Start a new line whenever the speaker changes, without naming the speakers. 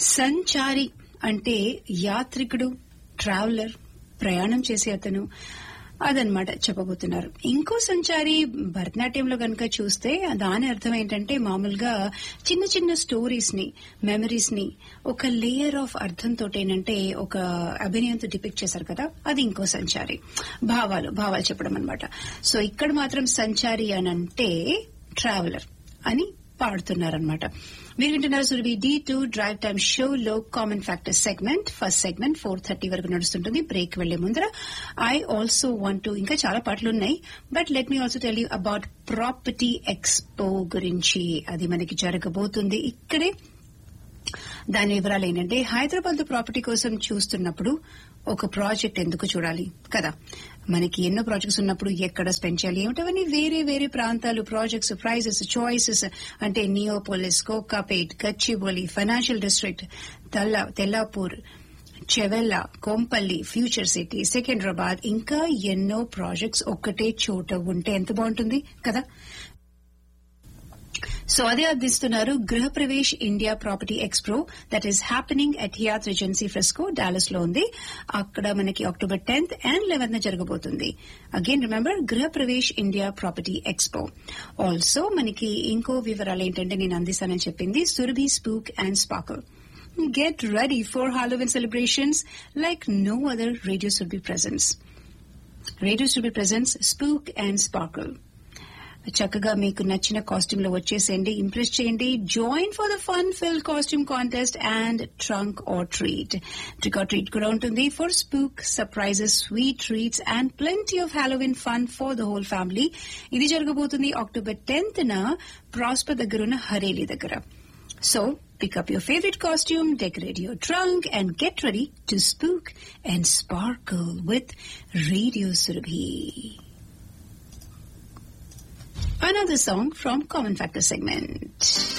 సంచారి అంటే యాత్రికుడు ట్రావెలర్ ప్రయాణం చేసే అతను అదనమాట చెప్పబోతున్నారు ఇంకో సంచారి భరతనాట్యంలో కనుక చూస్తే దాని అర్థం ఏంటంటే మామూలుగా చిన్న చిన్న స్టోరీస్ ని మెమరీస్ ని ఒక లేయర్ ఆఫ్ అర్థంతో ఏంటంటే ఒక అభినయంతో డిపిక్ట్ చేశారు కదా అది ఇంకో సంచారి భావాలు భావాలు చెప్పడం అనమాట సో ఇక్కడ మాత్రం సంచారి అని అంటే ట్రావెలర్ అని పాడుతున్నారనమాట మీరు వింటున్నారు Surabhi D two drive time show లో common factor segment first segment four thirty వరకు నడుస్తుంటుంది బ్రేక్ వెళ్లే ముందర ఐ ఆల్సో వాంట్ టు ఇంకా చాలా పాటలు ఉన్నాయి but let me also tell you about property expo గురించి అది మనకి జరగబోతుంది ఇక్కడే దాని వివరాలు ఏంటంటే హైదరాబాద్ లో ప్రాపర్టీ కోసం చూస్తున్నప్పుడు ఒక ప్రాజెక్ట్ ఎందుకు చూడాలి కదా మనకి ఎన్నో ప్రాజెక్ట్స్ ఉన్నప్పుడు ఎక్కడ స్పెండ్ చేయాలి ఏమిటవన్నీ వేరే వేరే ప్రాంతాలు ప్రాజెక్ట్స్ ప్రైజెస్ చాయిసెస్ అంటే నియోపోలిస్ కోకాపేట్ గచ్చిబౌలి ఫైనాన్షియల్ డిస్ట్రిక్ట్ తల్లా తెల్లాపూర్ చెవెల్ల కొంపల్లి ఫ్యూచర్ సిటీ సికింద్రాబాద్ ఇంకా ఎన్నో ప్రాజెక్ట్స్ ఒక్కటే చోట ఉంటే ఎంత బాగుంటుంది కదా సో అదే అందిస్తున్నారు Griha Pravesh India property expo that is happening at Hyatt Regency Frisco Dallas లో ఉంది అక్కడ మనకి అక్టోబర్ టెన్త్ అండ్ లెవెన్త్ జరగబోతుంది again remember Griha Pravesh India property expo also మనకి ఇంకో వివరాలు ఏంటంటే నేను అందిస్తానని చెప్పింది Surabhi spook and sparkle Get ready for Halloween celebrations like no other Radio Surbi presents. Radio Surbi presents Spook and Sparkle. చక్కగా మీకు నచ్చిన కాస్ట్యూమ్ లో వచ్చేసేయండి ఇంప్రెస్ చేయండి join for the fun filled costume contest and trunk or treat trick or treat కూడా ఉంటుంది for spook surprises sweet treats and plenty of Halloween fun for the whole family ఇది జరగబోతుంది అక్టోబర్ టెన్త్ న Prosper దగ్గరున్న హరేలి దగ్గర so pick up your favorite costume, decorate your trunk, and get ready to spook and sparkle with Radio Surabhi. Another song from Common Factor segment.